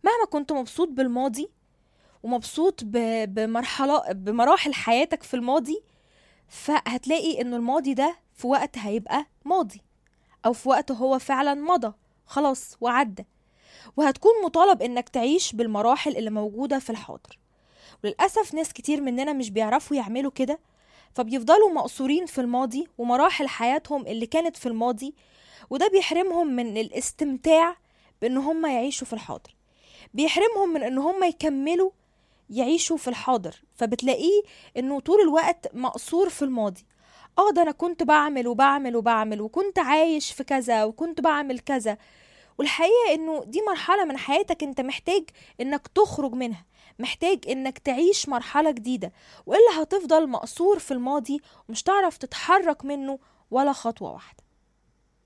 مهما كنت مبسوط بالماضي ومبسوط ب- بمرحلة بمراحل حياتك في الماضي فهتلاقي انه الماضي ده في وقت هيبقى ماضي او في وقت هو فعلا مضى خلاص وعدى وهتكون مطالب انك تعيش بالمراحل اللي موجودة في الحاضر وللأسف ناس كتير مننا مش بيعرفوا يعملوا كده فبيفضلوا مقصورين في الماضي ومراحل حياتهم اللي كانت في الماضي وده بيحرمهم من الاستمتاع بان هم يعيشوا في الحاضر بيحرمهم من ان هم يكملوا يعيشوا في الحاضر فبتلاقيه انه طول الوقت مقصور في الماضي اه ده انا كنت بعمل وبعمل وبعمل وكنت عايش في كذا وكنت بعمل كذا والحقيقة انه دي مرحلة من حياتك انت محتاج انك تخرج منها محتاج انك تعيش مرحلة جديدة والا هتفضل مقصور في الماضي ومش تعرف تتحرك منه ولا خطوة واحدة